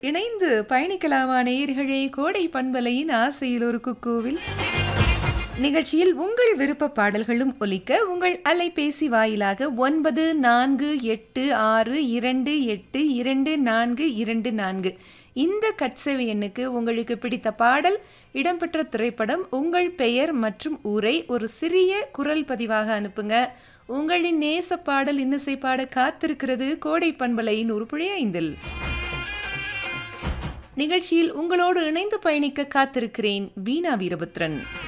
இணைந்து பயணிக்கலாமா நேயர்களே கோடை பண்பலையின் ஆசையில் ஒரு குக்கூவில் நிகழ்ச்சியில் உங்கள் விருப்ப பாடல்களும் ஒலிக்க உங்கள் அலைபேசி வாயிலாக ஒன்பது நான்கு எட்டு ஆறு இரண்டு எட்டு இரண்டு நான்கு இரண்டு நான்கு இந்த கட்சேவை எண்ணுக்கு உங்களுக்கு பிடித்த பாடல் இடம்பெற்ற திரைப்படம் உங்கள் பெயர் மற்றும் ஊரை ஒரு சிறிய குரல் பதிவாக அனுப்புங்க உங்களின் நேச பாடல் இன்னிசை பாட காத்திருக்கிறது கோடை பண்பலையின் உருப்படி ஐந்தில் நிகழ்ச்சியில் உங்களோடு இணைந்து பயணிக்க காத்திருக்கிறேன் வீணா வீரபத்ரன்